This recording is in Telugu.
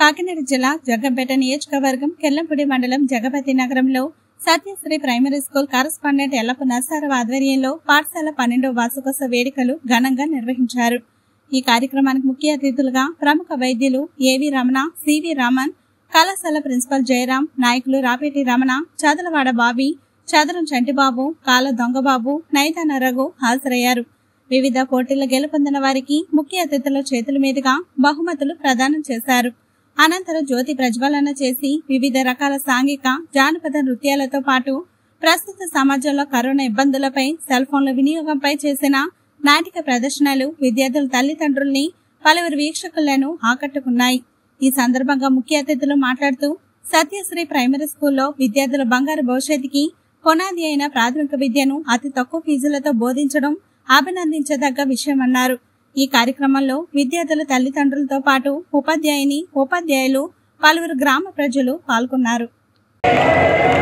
కాకినాడ జిల్లా జగ్గంపేట నియోజకవర్గం కెల్లంపూడి మండలం జగపతి నగరంలో Satyasri primary school correspondent Yellappa Narasarao ఆధ్వర్యంలో పాఠశాల పన్నెండవ వార్షికోత్సవ వేడుకలు ఘనంగా నిర్వహించారు ఈ కార్యక్రమానికి ముఖ్య అతిథులుగా ప్రముఖ వైద్యులు ఏవి రమణ సివి రామన్ కళాశాల ప్రిన్సిపల్ జయరాం నాయకులు రాపేటి రమణ చదలవాడ బాబీ చదరం చంటిబాబు కాల దొంగబాబు నైతాన రఘు హాజరయ్యారు వివిధ పోటీల్లో గెలుపొందిన వారికి ముఖ్య అతిథుల చేతుల మీదుగా బహుమతులు ప్రదానం చేశారు అనంతరం జ్యోతి ప్రజ్వలన చేసి వివిధ రకాల సాంఘిక జానపద నృత్యాలతో పాటు ప్రస్తుత సమాజంలో కరోనా ఇబ్బందులపై సెల్ ఫోన్ల వినియోగంపై చేసిన నాటిక ప్రదర్శనలు విద్యార్థుల తల్లిదండ్రుల్ని పలువురు వీక్షకులను ఆకట్టుకున్నాయి ఈ సందర్భంగా ముఖ్య అతిథులు మాట్లాడుతూ సత్యశ్రీ ప్రైమరీ స్కూల్లో విద్యార్థుల బంగారు భవిష్యత్తుకి పునాది అయిన ప్రాథమిక విద్యను అతి తక్కువ ఫీజులతో బోధించడం అభినందించదగ్గ విషయమన్నారు ఈ కార్యక్రమంలో విద్యార్థుల తల్లిదండ్రులతో పాటు ఉపాధ్యాయుని ఉపాధ్యాయులు పలువురు గ్రామ ప్రజలు పాల్గొన్నారు